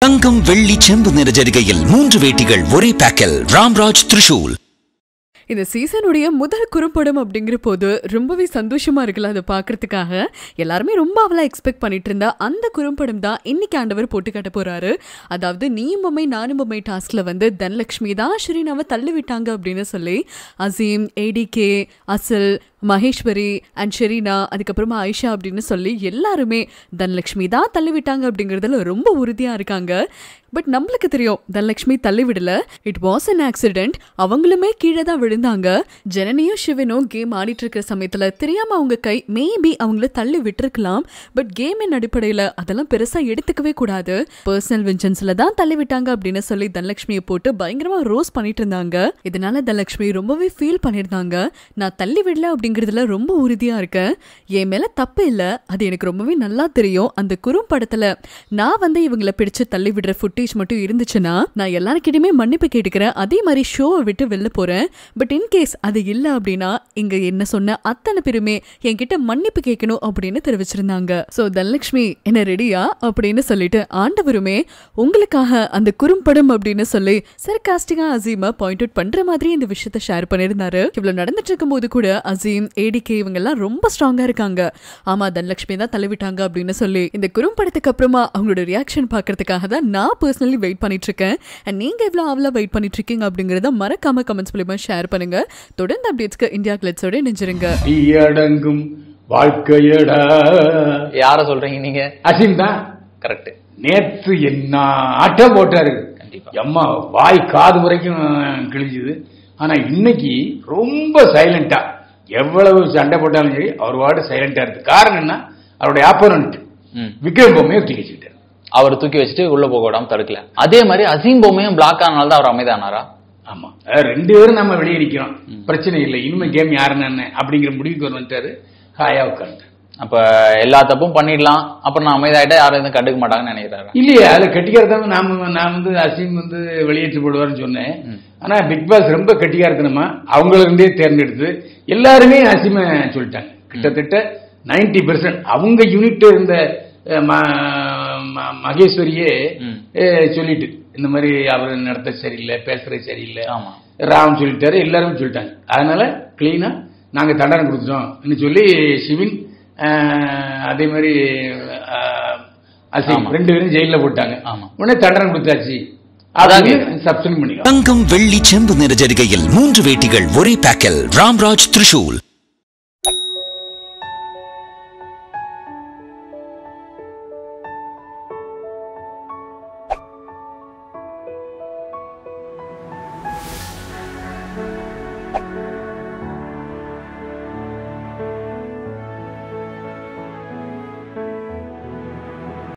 தங்கம் வெள்ளி செம்பு நிற ஜரிகையில் மூன்று வேட்டிகள் ஒரே பேக்கில் ராம்ராஜ் திரிஷூல் இந்த சீசனுடைய முதல் குறும்படம் அப்படிங்கிற போது ரொம்பவே சந்தோஷமா இருக்குல்ல அதை பார்க்கறதுக்காக எல்லாருமே ரொம்ப அவளா எக்ஸ்பெக்ட் பண்ணிட்டு இருந்தா அந்த குறும்படம் தான் இன்னைக்கு ஆண்டவர் போட்டு காட்ட போறாரு அதாவது நீயும் பொம்மை நானும் பொம்மை டாஸ்க்ல வந்து தனலட்சுமி தான் ஷிரீனாவை தள்ளி விட்டாங்க அப்படின்னு சொல்லி அசீம் ஏடிகே அசல் மகேஸ்வரி அண்ட் ஷெரீனா அதுக்கப்புறமா ஆயிஷா அப்படின்னு சொல்லி எல்லாருமே தனலட்சுமி தான் தள்ளி விட்டாங்க அப்படிங்கிறதுல ரொம்ப உறுதியா இருக்காங்க பட் நம்மளுக்கு தெரியும் தனலட்சுமி தள்ளி விடல இட் வாஸ் அன் ஆக்சிடென்ட் அவங்களுமே கீழே தான் விழுந்தாங்க ஜனனியும் சிவனும் கேம் ஆடிட்டு இருக்கிற சமயத்துல தெரியாம அவங்க கை மேபி அவங்கள தள்ளி விட்டுருக்கலாம் பட் கேமின் அடிப்படையில அதெல்லாம் பெருசா எடுத்துக்கவே கூடாது பர்சனல் வெஞ்சன்ஸ்ல தான் தள்ளி விட்டாங்க அப்படின்னு சொல்லி தனலட்சுமியை போட்டு பயங்கரமா ரோஸ் பண்ணிட்டு இருந்தாங்க இதனால தனலட்சுமி ரொம்பவே ஃபீல் பண்ணியிருந்தாங்க நான் தள்ளி விடல அப்படிங்கிறதுல ரொம்ப உறுதியா இருக்கேன் என் மேல தப்பு இல்ல அது எனக்கு ரொம்பவே நல்லா தெரியும் அந்த குறும்படத்துல நான் வந்து இவங்கள பிடிச்சு தள்ளி விடுற ஃபுட்டேஜ் மட்டும் இருந்துச்சுன்னா நான் எல்லாருக்கிட்டையுமே மன்னிப்பு கேட்டுக்கிறேன் அதே மாதிரி ஷோவை விட்டு வெளில போறேன் பட் இன்கேஸ் அது இல்ல அப்படின்னா இங்க என்ன சொன்ன அத்தனை பேருமே என்கிட்ட மன்னிப்பு கேட்கணும் அப்படின்னு தெரிவிச்சிருந்தாங்க சோ தனலட்சுமி என்ன ரெடியா அப்படின்னு சொல்லிட்டு ஆண்டவருமே உங்களுக்காக அந்த குறும்படம் அப்படின்னு சொல்லி சர்காஸ்டிகா அசீமா பாயிண்ட் அவுட் பண்ற மாதிரி இந்த விஷயத்த ஷேர் பண்ணிருந்தாரு இவ்வளவு நடந்துட்டு இருக்கும் போது கூட அசீம் ஏடிகே இவங்க எல்லாம் ரொம்ப ஸ்ட்ராங்கா இருக்காங்க ஆமா தனலட்சுமி தான் தலைவிட்டாங்க அப்படின்னு சொல்லி இந்த குறும்படத்துக்கு அப்புறமா அவங்களோட ரியாக்ஷன் பாக்குறதுக்காக தான் நான் பர்சனலி வெயிட் பண்ணிட்டு இருக்கேன் அண்ட் நீங்க எவ்வளவு ஆவலா வெயிட் பண்ணிட்டு இருக்கீங்க அப்படிங்கறத மறக்காம கமெண்ட்ஸ் மூலியமா ஷேர் பண்ணுங்க தொடர்ந்து அப்டேட்ஸ்க்கு இந்தியா கிளட்ஸோட நெஞ்சிருங்க அடங்கும் வாழ்க்கையடா யார சொல்றீங்க நீங்க அசிம் தான் கரெக்ட் நேத்து என்ன ஆட்டம் போட்டாரு கண்டிப்பா. அம்மா வாய் காது வரைக்கும் கிழிஞ்சுது ஆனா இன்னைக்கு ரொம்ப சைலண்டா எவ்வளவு சண்டை போட்டாலும் சரி அவர் வாடு சைலண்டா இருக்கு காரணம் என்ன அவருடைய ஆப்போனன்ட் ம். விக்ரம் பொம்மையை தூக்கி வச்சுட்டாரு அவர் தூக்கி வச்சுட்டு உள்ள போக விடாம தடுக்கல அதே மாதிரி அசீம் பொம்மையும் பிளாக் ஆனால தான் அவர் அமைதானாரா ஆமா அஹ் ரெண்டு பேரும் நம்ம வெளியே நிக்கிறோம் பிரச்சனை இல்லை இனிமே கேம் யாருன்னு என்ன அப்படிங்கிற முடிவுக்கு ஒரு வந்துட்டாரு ஹாயா உட்காந்து அப்ப எல்லா தப்பும் பண்ணிடலாம் அப்புறம் நான் அமைதியாயிட்டா யாரும் எதுவும் கண்டுக்க மாட்டாங்கன்னு நினைக்கிறாரு இல்லையே அதுல கெட்டிக்காரத்தான் நாம நான் வந்து அசீம் வந்து வெளியேற்றி போடுவார்னு சொன்னேன் ஆனா பிக் பாஸ் ரொம்ப கெட்டிக்காரத்தனமா அவங்கள இருந்தே தேர்ந்தெடுத்து எல்லாருமே அசீம சொல்லிட்டாங்க கிட்டத்தட்ட 90% பெர்சன்ட் அவங்க யூனிட் இருந்த அஹ், ம- ம- மகேஸ்வரியே ம். அஹ், சொல்லிட்டு இந்த மாதிரி அவர் நடத்த சரியில்லை பேசுறது சரியில்லை ஆமா ராம் சொல்லிட்டாரு எல்லாரும் சொல்லிட்டாங்க அதனால கிளீனா நாங்க தண்டனை கொடுத்துட்டோம் சொல்லி சிவின் அஹ், அதே மாதிரி அஹ், அசீம் ஆமா. ரெண்டு பேரும் ஜெயில போட்டாங்க ஆமா. உடனே தண்டனை கொடுத்தாச்சு அதான் அதான் சப்ஸ்டன் பண்ணிக்கலாம் தங்கம் வெள்ளி செம்பு நிற ஜரிகையில் மூன்று வேட்டிகள் ஒரே பேக்கில் ராம்ராஜ் திரிஷூல்